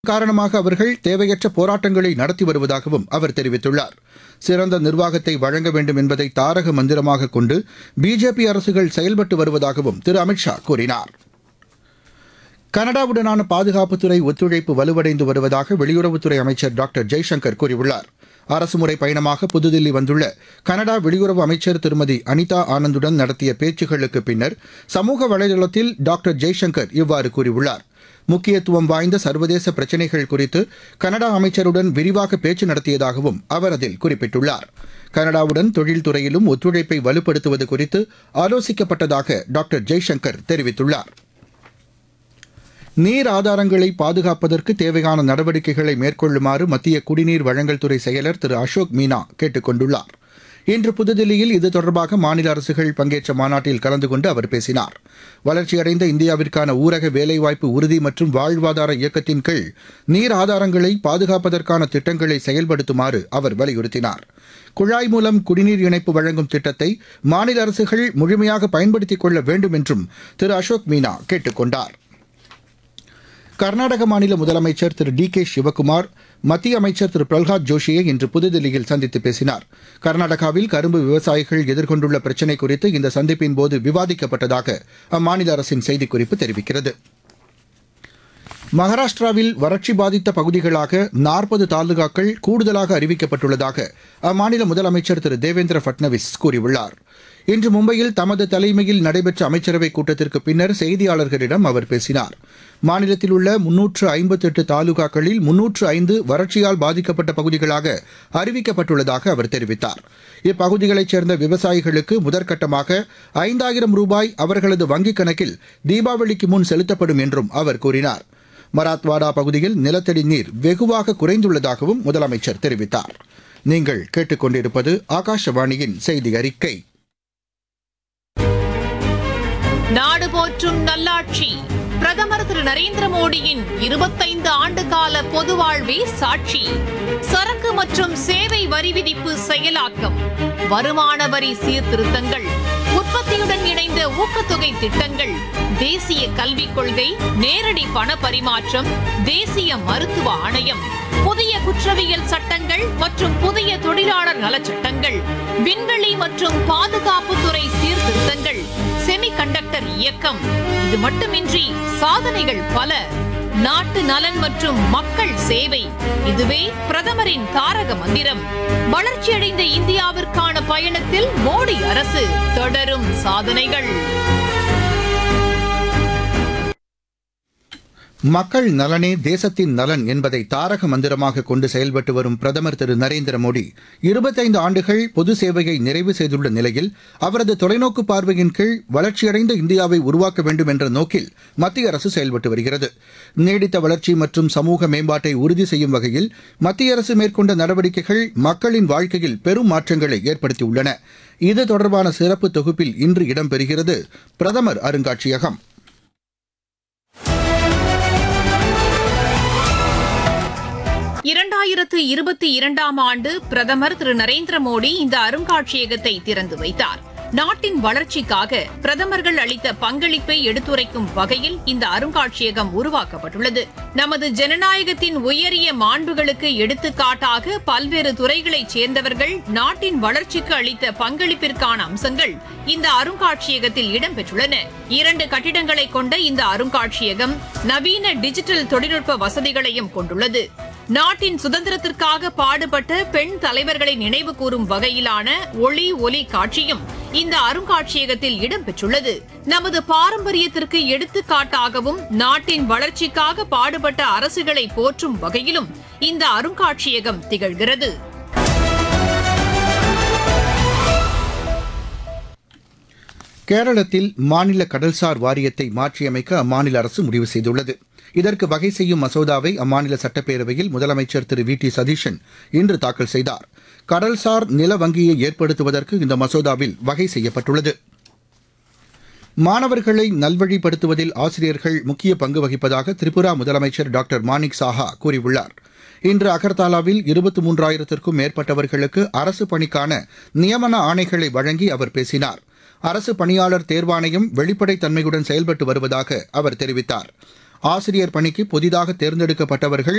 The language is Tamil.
காரணமாக அவர்கள் தேவையற்ற போராட்டங்களை நடத்தி வருவதாகவும் அவர் தெரிவித்துள்ளார் சிறந்த நிர்வாகத்தை வழங்க வேண்டும் என்பதை தாரக மந்திரமாக கொண்டு பிஜேபி அரசுகள் செயல்பட்டு வருவதாகவும் திரு அமித்ஷா கூறினார் கனடாவுடனான பாதுகாப்புத்துறை ஒத்துழைப்பு வலுவடைந்து வருவதாக வெளியுறவுத்துறை அமைச்சர் டாக்டர் ஜெய்சங்கர் கூறியுள்ளார் அரசுமுறை பயணமாக புதுதில்லி வந்துள்ள கனடா வெளியுறவு அமைச்சர் திருமதி அனிதா ஆனந்துடன் நடத்திய பேச்சுகளுக்கு பின்னர் சமூக வலைதளத்தில் டாக்டர் ஜெய்சங்கர் இவ்வாறு கூறியுள்ளார் முக்கியத்துவம் வாய்ந்த சர்வதேச பிரச்சினைகள் குறித்து கனடா அமைச்சருடன் விரிவாக பேச்சு நடத்தியதாகவும் அவர் அதில் குறிப்பிட்டுள்ளார் கனடாவுடன் தொழில்துறையிலும் ஒத்துழைப்பை வலுப்படுத்துவது குறித்து ஆலோசிக்கப்பட்டதாக டாக்டர் ஜெய்சங்கர் தெரிவித்துள்ளார் நீர் ஆதாரங்களை பாதுகாப்பதற்கு தேவையான நடவடிக்கைகளை மேற்கொள்ளுமாறு மத்திய குடிநீர் வழங்கல் துறை செயலர் திரு அசோக் மீனா கேட்டுக் கொண்டுள்ளார் இன்று புதுதில்லியில் இது தொடர்பாக மாநில அரசுகள் பங்கேற்ற மாநாட்டில் கலந்து கொண்டு அவர் பேசினார் வளர்ச்சியடைந்த இந்தியாவிற்கான ஊரக வேலைவாய்ப்பு உறுதி மற்றும் வாழ்வாதார இயக்கத்தின் கீழ் நீர் ஆதாரங்களை பாதுகாப்பதற்கான திட்டங்களை செயல்படுத்துமாறு அவர் வலியுறுத்தினார் குழாய் மூலம் குடிநீர் இணைப்பு வழங்கும் திட்டத்தை மாநில அரசுகள் முழுமையாக பயன்படுத்திக் கொள்ள வேண்டும் என்றும் திரு அசோக் மீனா கேட்டுக் கொண்டார் கர்நாடக மாநில முதலமைச்சர் திரு டி கே சிவக்குமார் மத்திய அமைச்சர் திரு பிரல்ஹாத் ஜோஷியை இன்று புதுதில்லியில் சந்தித்து பேசினார் கர்நாடகாவில் கரும்பு விவசாயிகள் எதிர்கொண்டுள்ள பிரச்சினை குறித்து இந்த சந்திப்பின் போது விவாதிக்கப்பட்டதாக அம்மாநில அரசின் செய்திக்குறிப்பு தெரிவிக்கிறது மகாராஷ்டிராவில் வறட்சி பாதித்த பகுதிகளாக நாற்பது தாலுகாக்கள் கூடுதலாக அறிவிக்கப்பட்டுள்ளதாக அம்மாநில முதலமைச்சர் திரு தேவேந்திர ஃபட்னவிஸ் கூறியுள்ளார் இன்று மும்பையில் தமது தலைமையில் நடைபெற்ற அமைச்சரவைக் கூட்டத்திற்கு பின்னர் செய்தியாளர்களிடம் அவர் பேசினார் மாநிலத்தில் உள்ள முன்னூற்று ஐம்பத்தெட்டு தாலுகாக்களில் முன்னூற்று ஐந்து வறட்சியால் பாதிக்கப்பட்ட பகுதிகளாக அறிவிக்கப்பட்டுள்ளதாக அவர் தெரிவித்தார் இப்பகுதிகளைச் சேர்ந்த விவசாயிகளுக்கு முதற்கட்டமாக ஐந்தாயிரம் ரூபாய் அவர்களது வங்கிக் கணக்கில் தீபாவளிக்கு முன் செலுத்தப்படும் என்றும் அவர் கூறினார் மராத்வாடா பகுதியில் நிலத்தடி நீர் வெகுவாக குறைந்துள்ளதாகவும் முதலமைச்சர் தெரிவித்தார் நீங்கள் கேட்டுக்கொண்டிருப்பது ஆகாஷவாணியின் செய்தி அறிக்கை நாடு போற்றும் நல்லாட்சி பிரதமர் திரு நரேந்திர மோடியின் இருபத்தைந்து ஆண்டு கால பொது வாழ்வே சாட்சி சரக்கு மற்றும் சேவை வரி விதிப்பு செயலாக்கம் வருமான வரி சீர்திருத்தங்கள் உற்பத்தியுடன் இணைந்த ஊக்கத்தொகை திட்டங்கள் தேசிய கல்விக் கொள்கை நேரடி பண பரிமாற்றம் தேசிய மருத்துவ ஆணையம் புதிய குற்றவியல் சட்டங்கள் மற்றும் புதிய தொழிலாளர் நலச்சட்டங்கள் விண்வெளி மற்றும் பாதுகாப்புத்துறை சீர்திருத்தங்கள் செமிகண்டக்டர் இயக்கம் இது மட்டுமின்றி சாதனைகள் பல நாட்டு நலன் மற்றும் மக்கள் சேவை இதுவே பிரதமரின் தாரக மந்திரம் வளர்ச்சியடைந்த இந்தியாவிற்கான பயணத்தில் மோடி அரசு தொடரும் சாதனைகள் மக்கள் நலனே தேசத்தின் நலன் என்பதை தாரக மந்திரமாக கொண்டு செயல்பட்டு வரும் பிரதமர் திரு நரேந்திர மோடி இருபத்தைந்து ஆண்டுகள் பொது சேவையை நிறைவு செய்துள்ள நிலையில் அவரது தொலைநோக்கு பார்வையின் கீழ் வளர்ச்சியடைந்த இந்தியாவை உருவாக்க வேண்டும் என்ற நோக்கில் மத்திய அரசு செயல்பட்டு வருகிறது நீடித்த வளர்ச்சி மற்றும் சமூக மேம்பாட்டை உறுதி செய்யும் வகையில் மத்திய அரசு மேற்கொண்ட நடவடிக்கைகள் மக்களின் வாழ்க்கையில் பெரும் மாற்றங்களை ஏற்படுத்தியுள்ளன இது தொடர்பான சிறப்பு தொகுப்பில் இன்று இடம்பெறுகிறது பிரதமர் அருங்காட்சியகம் இரண்டாயிரத்து இருபத்தி இரண்டாம் ஆண்டு பிரதமர் திரு நரேந்திர மோடி இந்த அருங்காட்சியகத்தை திறந்து வைத்தார் நாட்டின் வளர்ச்சிக்காக பிரதமர்கள் அளித்த பங்களிப்பை எடுத்துரைக்கும் வகையில் இந்த அருங்காட்சியகம் உருவாக்கப்பட்டுள்ளது நமது ஜனநாயகத்தின் உயரிய மாண்புகளுக்கு எடுத்துக்காட்டாக பல்வேறு துறைகளைச் சேர்ந்தவர்கள் நாட்டின் வளர்ச்சிக்கு அளித்த பங்களிப்பிற்கான அம்சங்கள் இந்த அருங்காட்சியகத்தில் இடம்பெற்றுள்ளன இரண்டு கட்டிடங்களை கொண்ட இந்த அருங்காட்சியகம் நவீன டிஜிட்டல் தொழில்நுட்ப வசதிகளையும் கொண்டுள்ளது நாட்டின் சுதந்திரத்திற்காக பாடுபட்ட பெண் தலைவர்களை நினைவு கூறும் வகையிலான ஒளி ஒலி காட்சியும் இந்த அருங்காட்சியகத்தில் இடம்பெற்றுள்ளது நமது பாரம்பரியத்திற்கு எடுத்துக்காட்டாகவும் நாட்டின் வளர்ச்சிக்காக பாடுபட்ட அரசுகளை போற்றும் வகையிலும் இந்த அருங்காட்சியகம் திகழ்கிறது கேரளத்தில் மாநில கடல்சார் வாரியத்தை மாற்றியமைக்க அம்மாநில அரசு முடிவு செய்துள்ளது இதற்கு வகை செய்யும் மசோதாவை அம்மாநில சட்டப்பேரவையில் முதலமைச்சர் திரு வி டி சதீஷன் இன்று தாக்கல் செய்தார் கடல்சார் நில வங்கியை ஏற்படுத்துவதற்கு இந்த மசோதாவில் வகை செய்யப்பட்டுள்ளது மாணவர்களை நல்வழிப்படுத்துவதில் ஆசிரியர்கள் முக்கிய பங்கு வகிப்பதாக திரிபுரா முதலமைச்சர் டாக்டர் மாணிக் சாஹா கூறியுள்ளார் இன்று அகர்தாலாவில் இருபத்தி மூன்றாயிரத்திற்கும் மேற்பட்டவர்களுக்கு அரசு பணிக்கான நியமன ஆணைகளை வழங்கி அவர் பேசினார் அரசு பணியாளர் தேர்வாணையம் வெளிப்படைத் தன்மையுடன் செயல்பட்டு வருவதாக அவர் தெரிவித்தார் ஆசிரியர் பணிக்கு புதிதாக தேர்ந்தெடுக்கப்பட்டவர்கள்